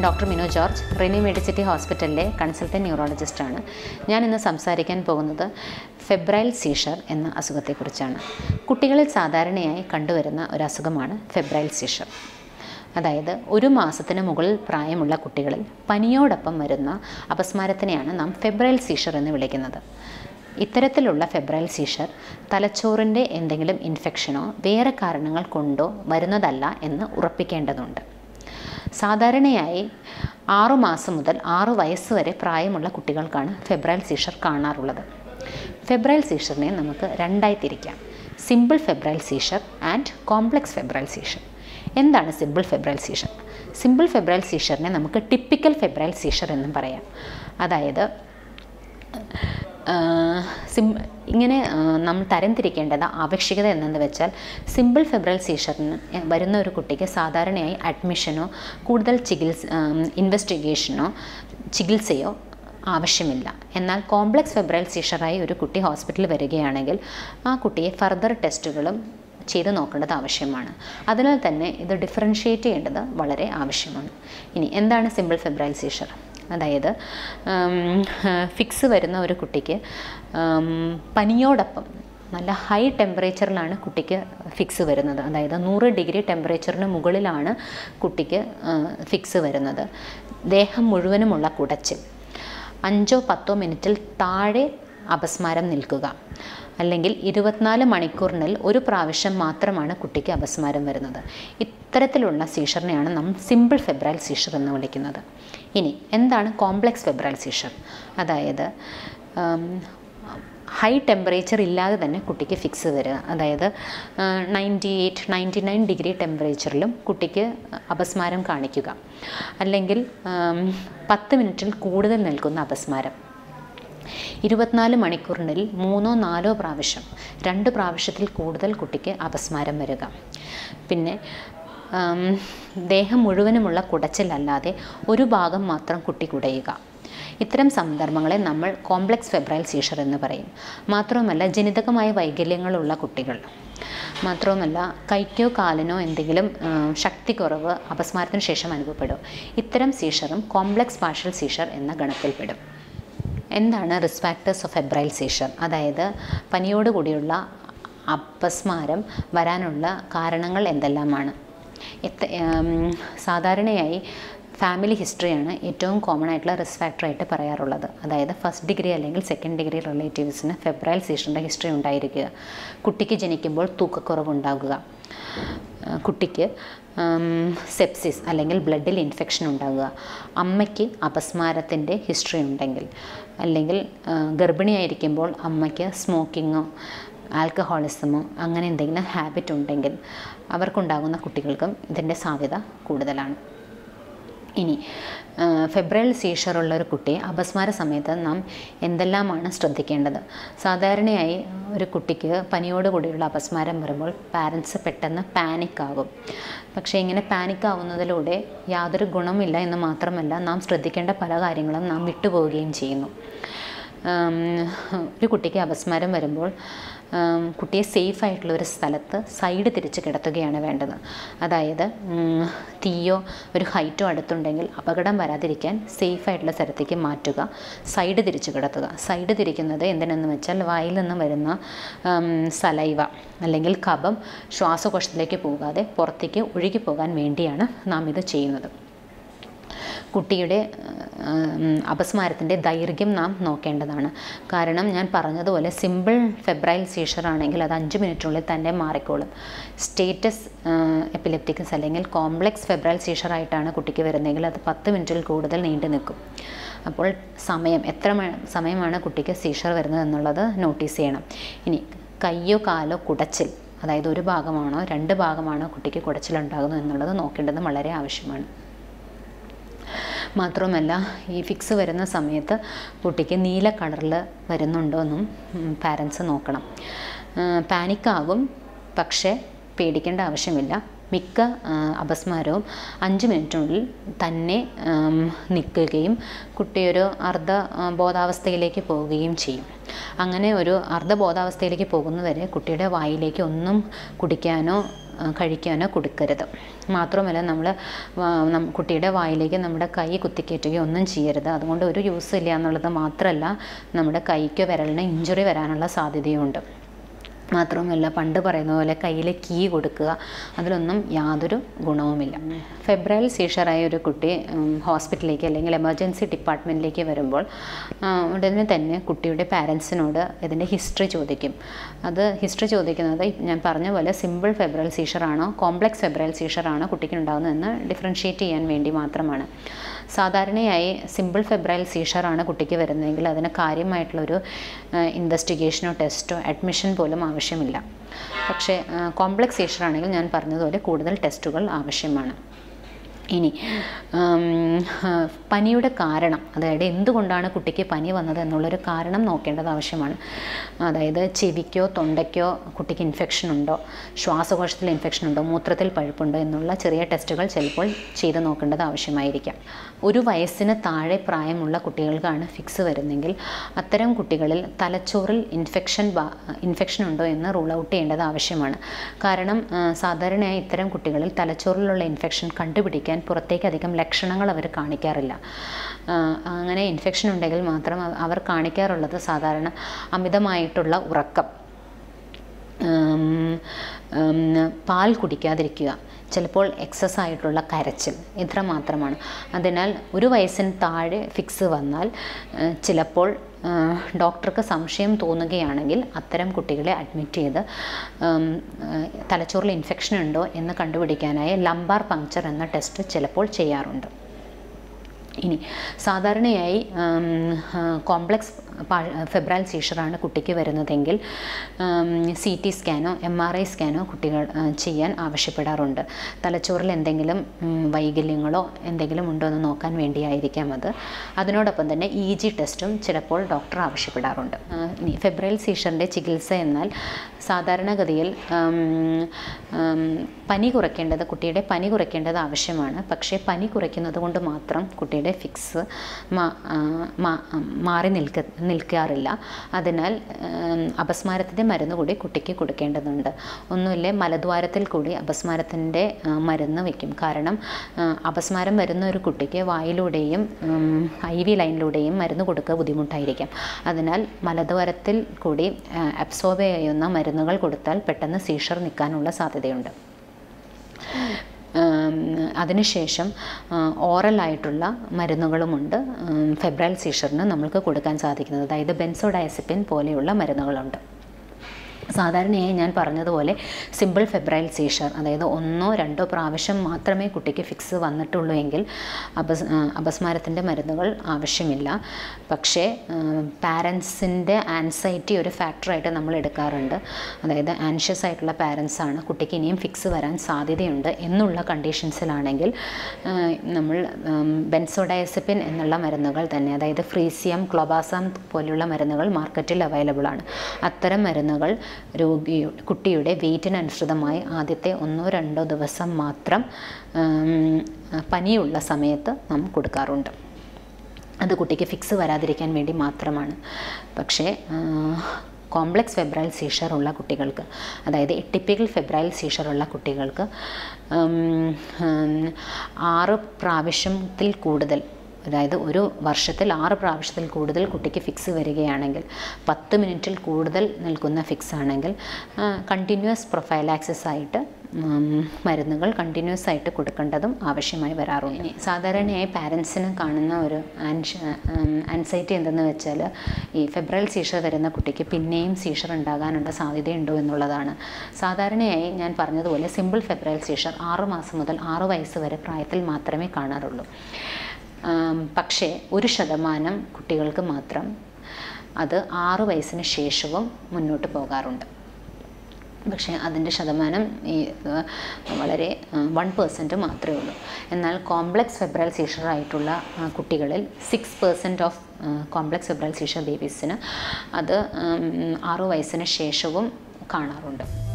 doctor Minu George Rini medicity ഹോസ്പിറ്റലിലെ consultant ന്യൂറോളജിസ്റ്റാണ് ഞാൻ ഇന്ന് സംസാരിക്കാൻ പോകുന്നത് ഫെബ്രൈൽ സീഷർ എന്ന അസുഖത്തെക്കുറിച്ചാണ് കുട്ടികളിൽ സാധാരണയായി കണ്ടുവരുന്ന ഒരു അസുഖമാണ് ഫെബ്രൈൽ സീഷർ അതായത് ഒരു മാസത്തിന് മുകളിൽ പ്രായമുള്ള കുട്ടികളിൽ പനിയോടൊപ്പം വരുന്ന അപസ്മാരത്തിനെയാണ് നാം ഫെബ്രൈൽ സീഷർ എന്ന് വിളിക്കുന്നത് ഇത്തരത്തിലുള്ള ഫെബ്രൈൽ സീഷർ തലച്ചോറിൻ്റെ എന്തെങ്കിലും ഇൻഫെക്ഷനോ വേറെ കാരണങ്ങൾ കൊണ്ടോ വരുന്നതല്ല എന്ന് ഉറപ്പിക്കേണ്ടതുണ്ട് സാധാരണയായി ആറു മാസം മുതൽ ആറു വയസ്സ് വരെ പ്രായമുള്ള കുട്ടികൾക്കാണ് ഫെബ്രൈൽ സീഷർ കാണാറുള്ളത് ഫെബ്രൈൽ സീഷറിനെ നമുക്ക് രണ്ടായി തിരിക്കാം simple febrile seizure and complex febrile seizure എന്താണ് simple febrile seizure simple febrile സീഷറിനെ നമുക്ക് ടിപ്പിക്കൽ ഫെബ്രൈൽ സീഷർ എന്നും പറയാം അതായത് സിം ഇങ്ങനെ നമ്മൾ തരംതിരിക്കേണ്ടത് ആവശ്യകത എന്നെന്ന് വെച്ചാൽ സിമ്പിൾ ഫെബ്രൽ സീഷറിന് വരുന്ന ഒരു കുട്ടിക്ക് സാധാരണയായി അഡ്മിഷനോ കൂടുതൽ ചികിത്സ ഇൻവെസ്റ്റിഗേഷനോ ചികിത്സയോ ആവശ്യമില്ല എന്നാൽ കോംപ്ലക്സ് ഫെബ്രൽ സീഷറായി ഒരു കുട്ടി ഹോസ്പിറ്റലിൽ വരികയാണെങ്കിൽ ആ കുട്ടിയെ ഫർദർ ടെസ്റ്റുകളും ചെയ്ത് നോക്കേണ്ടത് ആവശ്യമാണ് അതിനാൽ തന്നെ ഇത് ഡിഫറൻഷ്യേറ്റ് ചെയ്യേണ്ടത് വളരെ ആവശ്യമാണ് ഇനി എന്താണ് സിമ്പിൾ ഫെബ്രൈൽ സീഷർ അതായത് ഫിക്സ് വരുന്ന ഒരു കുട്ടിക്ക് പനിയോടൊപ്പം നല്ല ഹൈ ടെമ്പറേച്ചറിലാണ് കുട്ടിക്ക് ഫിക്സ് വരുന്നത് അതായത് നൂറ് ഡിഗ്രി ടെമ്പറേച്ചറിന് മുകളിലാണ് കുട്ടിക്ക് ഫിക്സ് വരുന്നത് ദേഹം മുഴുവനുമുള്ള കുടച്ചിൽ അഞ്ചോ പത്തോ മിനിറ്റിൽ താഴെ അപസ്മാരം നിൽക്കുക അല്ലെങ്കിൽ ഇരുപത്തിനാല് മണിക്കൂറിനിൽ ഒരു പ്രാവശ്യം മാത്രമാണ് കുട്ടിക്ക് അപസ്മാരം വരുന്നത് ഇത്തരത്തിലുള്ള സീഷറിനെയാണ് നാം സിമ്പിൾ ഫെബ്രൈൽ സീഷർ എന്ന് വിളിക്കുന്നത് ഇനി എന്താണ് കോംപ്ലക്സ് ഫെബ്രൈൽ സീഷർ അതായത് ഹൈ ടെമ്പറേച്ചർ ഇല്ലാതെ തന്നെ കുട്ടിക്ക് ഫിക്സ് വരിക അതായത് ninety eight ninety nine degree ടെമ്പറേച്ചറിലും കുട്ടിക്ക് അപസ്മാരം കാണിക്കുക അല്ലെങ്കിൽ പത്ത് മിനിറ്റിൽ കൂടുതൽ നിൽക്കുന്ന അപസ്മാരം ഇരുപത്തിനാല് മണിക്കൂറിനിൽ മൂന്നോ നാലോ പ്രാവശ്യം രണ്ട് പ്രാവശ്യത്തിൽ കൂടുതൽ കുട്ടിക്ക് അപസ്മാരം വരിക പിന്നെ ദേഹം മുഴുവനുമുള്ള കുടച്ചിലല്ലാതെ ഒരു ഭാഗം മാത്രം കുട്ടി കുടയുക ഇത്തരം സന്ദർഭങ്ങളെ നമ്മൾ കോംപ്ലക്സ് ഫെബ്രൈൽ സീഷർ എന്ന് പറയും മാത്രവുമല്ല ജനിതകമായ വൈകല്യങ്ങളുള്ള കുട്ടികൾ മാത്രവുമല്ല കൈക്കോ കാലിനോ എന്തെങ്കിലും ശക്തി കുറവ് അപസ്മാരത്തിന് ശേഷം അനുഭവപ്പെടും ഇത്തരം സീഷറും കോംപ്ലക്സ് പാർഷ്യൽ സീഷർ എന്ന ഗണത്തിൽപ്പെടും എന്താണ് risk factors of febrile seizure അതായത് പനിയോടുകൂടിയുള്ള അപസ്മാരം വരാനുള്ള കാരണങ്ങൾ എന്തെല്ലാമാണ് എത്ത സാധാരണയായി ഫാമിലി ഹിസ്റ്ററിയാണ് ഏറ്റവും കോമൺ ആയിട്ടുള്ള റിസ്ക് ഫാക്ടറായിട്ട് പറയാറുള്ളത് അതായത് ഫസ്റ്റ് ഡിഗ്രി അല്ലെങ്കിൽ സെക്കൻഡ് ഡിഗ്രി റിലേറ്റീവ്സിന് ഫെബ്രൈൽ സീഷറിൻ്റെ ഹിസ്റ്ററി ഉണ്ടായിരിക്കുക കുട്ടിക്ക് ജനിക്കുമ്പോൾ തൂക്കക്കുറവുണ്ടാകുക കുട്ടിക്ക് സെപ്സിസ് അല്ലെങ്കിൽ ബ്ലഡിൽ ഇൻഫെക്ഷൻ ഉണ്ടാകുക അമ്മയ്ക്ക് അപസ്മാരത്തിൻ്റെ ഹിസ്റ്ററി ഉണ്ടെങ്കിൽ അല്ലെങ്കിൽ ഗർഭിണിയായിരിക്കുമ്പോൾ അമ്മയ്ക്ക് സ്മോക്കിങ്ങോ ആൽക്കഹോളിസമോ അങ്ങനെ എന്തെങ്കിലും ഹാബിറ്റ് ഉണ്ടെങ്കിൽ അവർക്കുണ്ടാകുന്ന കുട്ടികൾക്കും ഇതിൻ്റെ സാധ്യത കൂടുതലാണ് ഇനി ഫെബ്രൈൽ സീഷർ ഉള്ള ഒരു കുട്ടിയെ അപസ്മാര സമയത്ത് നാം എന്തെല്ലാമാണ് ശ്രദ്ധിക്കേണ്ടത് സാധാരണയായി ഒരു കുട്ടിക്ക് പനിയോട് കൂടിയുള്ള അപസ്മാരം വരുമ്പോൾ പാരൻസ് പെട്ടെന്ന് പാനിക് ആകും പക്ഷേ ഇങ്ങനെ പാനിക് ആവുന്നതിലൂടെ യാതൊരു ഗുണമില്ല എന്ന് മാത്രമല്ല നാം ശ്രദ്ധിക്കേണ്ട പല കാര്യങ്ങളും നാം വിട്ടുപോവുകയും ചെയ്യുന്നു ഒരു കുട്ടിക്ക് അപസ്മാരം വരുമ്പോൾ കുട്ടിയെ സേഫ് ആയിട്ടുള്ള ഒരു സ്ഥലത്ത് സൈഡ് തിരിച്ച് കിടത്തുകയാണ് വേണ്ടത് അതായത് തീയോ ഒരു ഹൈറ്റോ അടുത്തുണ്ടെങ്കിൽ അപകടം വരാതിരിക്കാൻ സേഫ് ആയിട്ടുള്ള സ്ഥലത്തേക്ക് മാറ്റുക സൈഡ് തിരിച്ച് കിടത്തുക സൈഡ് തിരിക്കുന്നത് എന്തിനെന്ന് വെച്ചാൽ വായിൽ നിന്ന് വരുന്ന സലൈവ അല്ലെങ്കിൽ കഫം ശ്വാസകോശത്തിലേക്ക് പോകാതെ പുറത്തേക്ക് ഒഴുകി പോകാൻ വേണ്ടിയാണ് നാം ഇത് ചെയ്യുന്നത് കുട്ടിയുടെ അപസ്മാരത്തിൻ്റെ ദൈർഘ്യം നാം നോക്കേണ്ടതാണ് കാരണം ഞാൻ പറഞ്ഞതുപോലെ സിമ്പിൾ ഫെബ്രൈൽ സീഷർ ആണെങ്കിൽ അത് അഞ്ച് മിനിറ്റിനുള്ളിൽ തന്നെ മാറിക്കോളും സ്റ്റേറ്റസ് എപ്പിലെപ്റ്റിക്കസ് അല്ലെങ്കിൽ കോംപ്ലക്സ് ഫെബ്രൈൽ സീഷറായിട്ടാണ് കുട്ടിക്ക് വരുന്നതെങ്കിൽ അത് പത്ത് മിനിറ്റിൽ കൂടുതൽ നീണ്ടു നിൽക്കും അപ്പോൾ സമയം എത്ര സമയമാണ് കുട്ടിക്ക് സീഷർ വരുന്നത് എന്നുള്ളത് നോട്ടീസ് ചെയ്യണം ഇനി കയ്യോ കാലോ കുടച്ചിൽ അതായത് ഒരു ഭാഗമാണോ രണ്ട് ഭാഗമാണോ കുട്ടിക്ക് കുടച്ചിലുണ്ടാകുന്നു എന്നുള്ളത് നോക്കേണ്ടത് വളരെ ആവശ്യമാണ് മാത്രമല്ല ഈ ഫിക്സ് വരുന്ന സമയത്ത് കുട്ടിക്ക് നീല കളറിൽ വരുന്നുണ്ടോ എന്നും പാരൻസ് നോക്കണം പാനിക്കാകും പക്ഷേ പേടിക്കേണ്ട ആവശ്യമില്ല മിക്ക ആ, അപസ്മാരവും അഞ്ച് മിനിറ്റിനുള്ളിൽ തന്നെ ആം, നിൽക്കുകയും കുട്ടിയൊരു അർദ്ധ ആ, ബോധാവസ്ഥയിലേക്ക് പോവുകയും ചെയ്യും അങ്ങനെ ഒരു അർദ്ധബോധാവസ്ഥയിലേക്ക് പോകുന്നവരെ കുട്ടിയുടെ വായിലേക്ക് ഒന്നും കുടിക്കാനോ ആ, കഴിക്കാനോ കൊടുക്കരുത് മാത്രമല്ല നമ്മൾ കുട്ടിയുടെ വായിലേക്ക് നമ്മുടെ കൈ കുത്തിക്കയറ്റുകയോ ഒന്നും ചെയ്യരുത് അതുകൊണ്ട് ഒരു യൂസ് ഇല്ല എന്നുള്ളത് മാത്രമല്ല നമ്മുടെ കൈക്കോ വിരലിന് ഇഞ്ചുറി വരാനുള്ള സാധ്യതയുമുണ്ട് മാത്രവുമല്ല പണ്ട് പറയുന്ന പോലെ കയ്യിൽ കീ കൊടുക്കുക അതിലൊന്നും യാതൊരു ഗുണവുമില്ല ഫെബ്രൈൽ സീഷറായ ഒരു കുട്ടി ഉം, ഹോസ്പിറ്റലിലേക്ക് അല്ലെങ്കിൽ എമർജൻസി ഡിപ്പാർട്ട്മെൻറ്റിലേക്ക് വരുമ്പോൾ ആ, ഉടനെ തന്നെ കുട്ടിയുടെ പാരൻസിനോട് ഇതിൻ്റെ ഹിസ്റ്ററി ചോദിക്കും അത് ഹിസ്റ്ററി ചോദിക്കുന്നത് ഞാൻ പറഞ്ഞ പോലെ സിമ്പിൾ ഫെബ്രൈൽ സീഷറാണോ കോംപ്ലക്സ് ഫെബ്രൈൽ സീഷറാണോ കുട്ടിക്ക് ഉണ്ടാകുന്നതെന്ന് ഡിഫറൻഷ്യേറ്റ് ചെയ്യാൻ വേണ്ടി മാത്രമാണ് സാധാരണയായി സിമ്പിൾ ഫെബ്രൈൽ സീഷറാണ് കുട്ടിക്ക് വരുന്നതെങ്കിൽ അതിന് കാര്യമായിട്ടുള്ളൊരു ഇൻവെസ്റ്റിഗേഷനോ ടെസ്റ്റോ അഡ്മിഷൻ പോലും ആവശ്യമില്ല പക്ഷേ കോംപ്ലക്സ് സീഷറാണെങ്കിൽ ഞാൻ പറഞ്ഞതുപോലെ കൂടുതൽ ടെസ്റ്റുകൾ ആവശ്യമാണ് ഇനി ഉം, ആ, പനിയുടെ കാരണം അതായത് എന്തുകൊണ്ടാണ് കുട്ടിക്ക് പനി വന്നത് എന്നുള്ളൊരു കാരണം നോക്കേണ്ടത് ആവശ്യമാണ് അതായത് ചെവിക്കോ തൊണ്ടയ്ക്കോ കുട്ടിക്ക് ഇൻഫെക്ഷൻ ഉണ്ടോ ശ്വാസകോശത്തിൽ ഇൻഫെക്ഷൻ ഉണ്ടോ മൂത്രത്തിൽ പഴുപ്പുണ്ടോ എന്നുള്ള ചെറിയ ടെസ്റ്റുകൾ ചിലപ്പോൾ ചെയ്ത് നോക്കേണ്ടത് ആവശ്യമായിരിക്കാം ഒരു വയസ്സിന് താഴെ പ്രായമുള്ള കുട്ടികൾക്കാണ് ഫിക്സ് വരുന്നെങ്കിൽ അത്തരം കുട്ടികളിൽ തലച്ചോറിൽ ഇൻഫെക്ഷൻ ഇൻഫെക്ഷൻ ഉണ്ടോ എന്ന് റൂൾ ഔട്ട് ചെയ്യേണ്ടത് ആവശ്യമാണ് കാരണം ആ, സാധാരണയായി ഇത്തരം കുട്ടികളിൽ തലച്ചോറിലുള്ള ഇൻഫെക്ഷൻ കണ്ടുപിടിക്കാൻ പുറത്തേക്ക് അധികം ലക്ഷണങ്ങൾ അവർ കാണിക്കാറില്ല ആ, അങ്ങനെ ഇൻഫെക്ഷൻ ഉണ്ടെങ്കിൽ മാത്രം അവ- അവർ കാണിക്കാറുള്ളത് സാധാരണ അമിതമായിട്ടുള്ള ഉറക്കം ഉം, ഉം, പാൽ കുടിക്കാതിരിക്കുക ചിലപ്പോൾ എക്സസ് ആയിട്ടുള്ള കരച്ചിൽ ഇത്ര മാത്രമാണ് അതിനാൽ ഒരു വയസ്സിന് താഴെ ഫിക്സ് വന്നാൽ ഏഹ്, ചിലപ്പോൾ ഏഹ്, ഡോക്ടർക്ക് സംശയം തോന്നുകയാണെങ്കിൽ അത്തരം കുട്ടികളെ അഡ്മിറ്റ് ചെയ്ത് ഉം, ഏഹ്, തലച്ചോറിൽ ഇൻഫെക്ഷൻ ഉണ്ടോ എന്ന് കണ്ടുപിടിക്കാനായി ലംബാർ പങ്ക്ചർ എന്ന ടെസ്റ്റ് ചിലപ്പോൾ ചെയ്യാറുണ്ട് ഇനി സാധാരണയായി കോംപ്ലക്സ് ഫെബ്രൈൽ സീഷറാണ് കുട്ടിക്ക് വരുന്നതെങ്കിൽ സി ടി സ്കാനോ എം ആർ ഐ സ്കാനോ കുട്ടികൾ ആ, ചെയ്യാൻ ആവശ്യപ്പെടാറുണ്ട് തലച്ചോറിൽ എന്തെങ്കിലും ഉം, വൈകല്യങ്ങളോ എന്തെങ്കിലും ഉണ്ടോ എന്ന് നോക്കാൻ വേണ്ടിയായിരിക്കാം അത് അതിനോടൊപ്പം തന്നെ ഇ ജി ടെസ്റ്റും ചിലപ്പോൾ ഡോക്ടർ ആവശ്യപ്പെടാറുണ്ട് ആ, ഇനി ഫെബ്രൈൽ സീഷറിൻ്റെ ചികിത്സ എന്നാൽ സാധാരണഗതിയിൽ ആം, ആം, പനി കുറയ്ക്കേണ്ടത് കുട്ടിയുടെ പനി കുറയ്ക്കേണ്ടത് ആവശ്യമാണ് പക്ഷേ പനി കുറയ്ക്കുന്നത് കൊണ്ട് മാത്രം കുട്ടിയുടെ ഫിക്സ് മാ- ആ, മാ- മാറി നിൽക്ക നിൽക്കാറില്ല അതിനാൽ ഉം, അപസ്മാരത്തിൻ്റെ മരുന്ന് കൂടി കുട്ടിക്ക് കൊടുക്കേണ്ടതുണ്ട് ഒന്നുമില്ലേ മലദ്വാരത്തിൽ കൂടി അപസ്മാരത്തിൻ്റെ ആ, മരുന്ന് വയ്ക്കും കാരണം ആ, അപസ്മാരം വരുന്ന ഒരു കുട്ടിക്ക് വായിലൂടെയും ഐ വി ലൈനിലൂടെയും മരുന്ന് കൊടുക്കുക ബുദ്ധിമുട്ടായിരിക്കാം അതിനാൽ മലദ്വാരത്തിൽ കൂടി അബ്സോർബ് ചെയ്യുന്ന മരുന്നുകൾ കൊടുത്താൽ പെട്ടെന്ന് സീഷർ നിൽക്കാനുള്ള സാധ്യതയുണ്ട് ഉം, അതിനുശേഷം ഓറലായിട്ടുള്ള മരുന്നുകളുമുണ്ട് ഉം, ഫെബ്രൈൽ സീഷറിന് നമ്മൾക്ക് കൊടുക്കാൻ സാധിക്കുന്നത് അതായത് ബെൻസോഡയസിപ്പിൻ പോലെയുള്ള മരുന്നുകളുണ്ട് സാധാരണയായി ഞാൻ പറഞ്ഞതുപോലെ സിമ്പിൾ ഫെബ്രൈൽ സീഷർ അതായത് ഒന്നോ രണ്ടോ പ്രാവശ്യം മാത്രമേ കുട്ടിക്ക് ഫിക്സ് വന്നിട്ടുള്ളൂ എങ്കിൽ അപസ് ആ, അപസ്മാരത്തിൻ്റെ മരുന്നുകൾ ആവശ്യമില്ല പക്ഷേ പാരൻസിൻ്റെ ആൻസൈറ്റി ഒരു ഫാക്ടറായിട്ട് നമ്മൾ എടുക്കാറുണ്ട് അതായത് ആൻഷ്യസ് ആയിട്ടുള്ള പാരൻസ് ആണ് കുട്ടിക്ക് ഇനിയും ഫിക്സ് വരാൻ സാധ്യതയുണ്ട് എന്നുള്ള കണ്ടീഷൻസിലാണെങ്കിൽ ആ, നമ്മൾ ബെൻസോഡയസിപ്പിൻ എന്നുള്ള മരുന്നുകൾ തന്നെ അതായത് ഫ്രീസിയം ക്ലോബാസം പോലെയുള്ള മരുന്നുകൾ മാർക്കറ്റിൽ അവൈലബിൾ ആണ് അത്തരം മരുന്നുകൾ രോഗി കുട്ടിയുടെ വെയിറ്റിനനുസൃതമായി ആദ്യത്തെ ഒന്നോ രണ്ടോ ദിവസം മാത്രം ഉം, പനിയുള്ള സമയത്ത് നാം കൊടുക്കാറുണ്ട് അത് കുട്ടിക്ക് ഫിക്സ് വരാതിരിക്കാൻ വേണ്ടി മാത്രമാണ് പക്ഷേ കോംപ്ലക്സ് ഫെബ്രൈൽ സീഷർ ഉള്ള കുട്ടികൾക്ക് അതായത് ടിപ്പിക്കൽ ഫെബ്രൈൽ സീഷർ ഉള്ള കുട്ടികൾക്ക് ഉം, ഉം, ആറ് പ്രാവശ്യത്തിൽ കൂടുതൽ അതായത് ഒരു വർഷത്തിൽ ആറ് പ്രാവശ്യത്തിൽ കൂടുതൽ കുട്ടിക്ക് ഫിക്സ് വരികയാണെങ്കിൽ പത്ത് മിനിറ്റിൽ കൂടുതൽ നിൽക്കുന്ന ഫിക്സ് ആണെങ്കിൽ കണ്ടിന്യൂസ് പ്രൊഫൈലാക്സിസ് ആയിട്ട് ഉം, മരുന്നുകൾ കണ്ടിന്യൂസ് ആയിട്ട് കൊടുക്കേണ്ടതും ആവശ്യമായി വരാറുണ്ട് ഇനി സാധാരണയായി പാരൻസിന് കാണുന്ന ഒരു ആൻഷ ആൻസൈറ്റി എന്തെന്ന് വെച്ചാൽ ഈ ഫെബ്രൈൽ സീഷർ വരുന്ന കുട്ടിക്ക് പിന്നെയും സീഷർ ഉണ്ടാകാനുള്ള സാധ്യതയുണ്ടോ എന്നുള്ളതാണ് സാധാരണയായി ഞാൻ പറഞ്ഞതുപോലെ സിമ്പിൾ ഫെബ്രൈൽ സീഷർ ആറ് മാസം മുതൽ ആറ് വയസ്സ് വരെ പ്രായത്തിൽ മാത്രമേ കാണാറുള്ളൂ ആം, പക്ഷേ ഒരു ശതമാനം കുട്ടികൾക്ക് മാത്രം അത് ആറ് വയസ്സിന് ശേഷവും മുന്നോട്ട് പോകാറുണ്ട് പക്ഷേ അതിൻ്റെ ശതമാനം ഈ ആ, വളരെ വൺ പെർസെൻറ്റ് മാത്രമേ ഉള്ളൂ എന്നാൽ കോംപ്ലക്സ് ഫെബ്രൽ സീഷർ ആയിട്ടുള്ള ആ, കുട്ടികളിൽ six percent of complex febrile seizure ബേബീസിന് അത് ഉം, ആറു വയസ്സിന് ശേഷവും കാണാറുണ്ട്